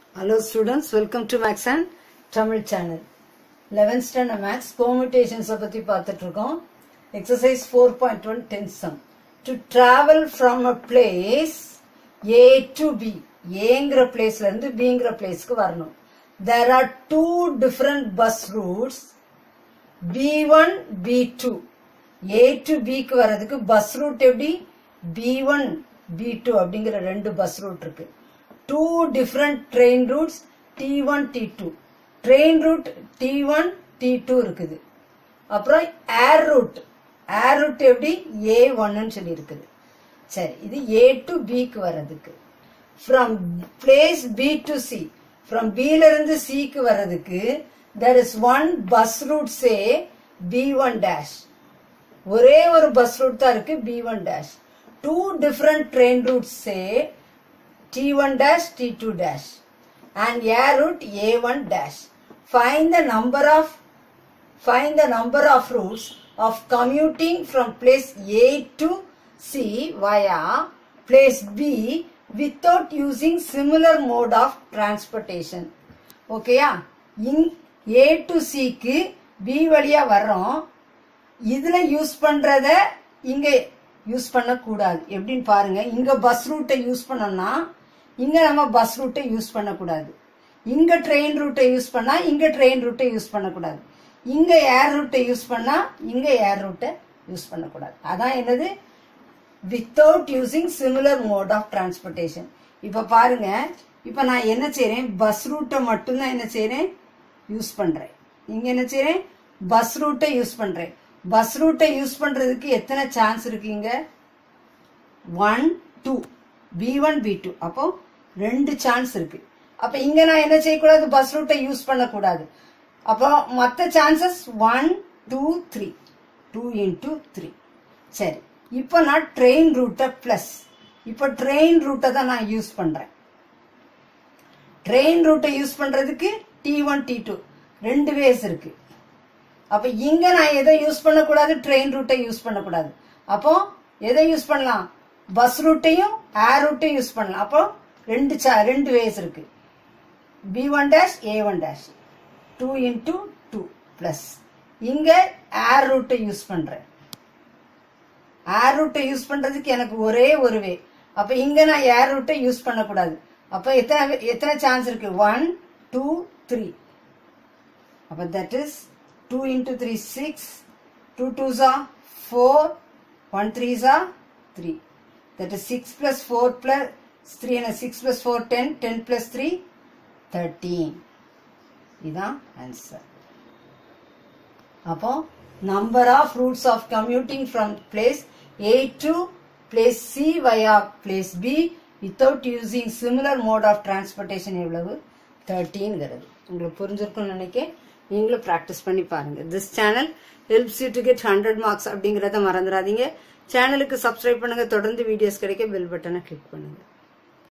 Hello students, welcome to Max and Tamil channel. 11th standard Max permutations பத்தி பார்த்துட்டு இருக்கோம் exercise 4.1 tenth sum to travel from a place A to B Aங்கிற பிளேஸ்ல இருந்து Bங்கிற பிளேஸ்க்கு வரணும் there are two different bus routes B1 B2 A to B க்கு வர்றதுக்கு bus route எப்படி B1 B2 அப்படிங்கிற ரெண்டு பஸ் ரூட் இருக்கு two different train routes T1 T2 train route T1 T2 இருக்குது அப்புறம் ஏர் ரூட் ஏர் ரூட் எப்படி ஏ ஒன்னு சொல்லி இருக்குது சரி இது ஏ டு பிக்கு வர்றதுக்கு from place B to C from பில இருந்து சிக்கு வர்றதுக்கு there is one bus route say B one dash ஒரே ஒரு பஸ் ரூட் தான் இருக்கு B one dash two different train route say T one dash T two dash and air route A one dash find the number of find the number of routes of commuting from place A to C via place B without using similar mode of transportation. ஓகேயா இங் A to சிக்கு B வழியா வர்றோம் இதுல use பண்றத இங்க use பண்ணக்கூடாது எப்படின்னு பாருங்க இங்க பஸ் ரூட்டை யூஸ் பண்ணோம்னா இங்க நம்ம பஸ் ரூட்டை யூஸ் பண்ணக்கூடாது இங்க ட்ரெயின் ரூட்டை யூஸ் பண்ணா இங்க ட்ரெயின் ரூட்டை யூஸ் பண்ணக்கூடாது இங்க ஏர் ரூட்டை யூஸ் பண்ணா இங்க ஏர் ரூட்டை யூஸ் பண்ணக்கூடாது அதான் என்னது without using similar mode of transportation இப்ப பாருங்க இப்ப நான் என்ன செய்றேன் பஸ் ரூட்டை மட்டும்தான் என்ன செய்றேன் யூஸ் பண்றேன் இங்க என்ன செய்றேன் பஸ் ரூட்டை யூஸ் பண்றேன் பஸ் ரூட்டை யூஸ் பண்றதுக்கு எத்தனை சான்ஸ் இருக்கு இங்க one two B one B two அப்போ ரெண்டு சான்ஸ் இருக்கு அப்ப இங்க நான் என்ன செய்யக்கூடாது பஸ் ரூட்டை யூஸ் பண்ணக்கூடாது அப்போ மற்ற chances one two three two into three சரி இப்போ நான் ட்ரெயின் ரூட்டை பிளஸ் இப்போ ட்ரெயின் ரூட்டை தான் நான் யூஸ் பண்றேன் ட்ரெயின் ரூட்டை யூஸ் பண்றதுக்கு டி ஒன் டி டூ ரெண்டு வேஸ் இருக்கு அப்ப இங்க நான் எதை யூஸ் பண்ணக்கூடாது ட்ரெயின் ரூட்டை யூஸ் பண்ணக்கூடாது அப்போ எதை யூஸ் பண்ணலாம் பஸ் ரூட்டையும் ஏர் ரூட்டையும் யூஸ் பண்ணலாம் அப்போ ரெண்டு சா- ரெண்டு வேஸ் இருக்கு B one dash A one dash two into two plus இங்க ஏர் ரூட்டை யூஸ் பண்றேன் ஏர் ரூட்டை யூஸ் பண்றதுக்கு எனக்கு ஒரே ஒரு வே அப்ப இங்க நான் ஏர் ரூட்டை யூஸ் பண்ணக்கூடாது அப்ப எத்தனை எத்தனை சான்ஸ் இருக்கு ஒன் டூ த்ரீ அப்ப that is two into three six two twos four one threes three that is six plus four plus three six plus four ten ten plus three thirteen இதுதான் answer அப்போ number of routes of commuting from place A to place C via place B without using similar mode of transportation எவ்வளவு தேர்ட்டீன்கிறது உங்களுக்கு புரிஞ்சிருக்கும்னு நினைக்கிறேன் நீங்களும் practice பண்ணி பாருங்க this channel helps you to get hundred marks அப்படிங்கிறத மறந்துடாதீங்க சேனலுக்கு சப்ஸ்கிரைப் பண்ணுங்க தொடர்ந்து வீடியோஸ் கிடைக்க பெல் பட்டனை கிளிக் பண்ணுங்க